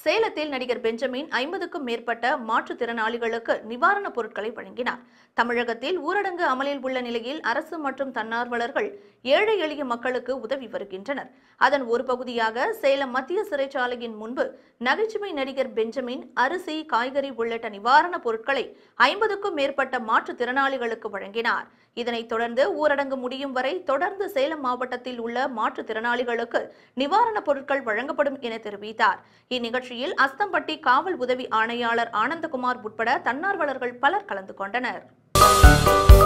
சேலத்தில் நடிகர் பெஞ்சமின் ஐம்பதுக்கும் மேற்பட்ட மாற்றுத்திறனாளிகளுக்கு நிவாரணப் பொருட்களை வழங்கினார் தமிழகத்தில் ஊரடங்கு அமலில் உள்ள நிலையில் அரசு மற்றும் தன்னார்வலர்கள் ஏழை எளிய மக்களுக்கு உதவி வருகின்றனர் அதன் ஒரு பகுதியாக சேலம் மத்திய சிறைச்சாலையின் முன்பு நகைச்சுவை நடிகர் பெஞ்சமின் அரிசி காய்கறி உள்ளிட்ட நிவாரணப் பொருட்களை ஐம்பதுக்கும் மேற்பட்ட மாற்றுத்திறனாளிகளுக்கு வழங்கினார் இதனைத் தொடர்ந்து ஊரடங்கு முடியும் வரை தொடர்ந்து சேலம் மாவட்டத்தில் உள்ள மாற்றுத்திறனாளிகளுக்கு நிவாரணப் பொருட்கள் வழங்கப்படும் என தெரிவித்தார் இந்நிகழ்ச்சியில் அஸ்தம்பட்டி காவல் உதவி ஆணையாளர் ஆனந்தகுமார் உட்பட தன்னார்வலர்கள் பலர் கலந்து கொண்டனர்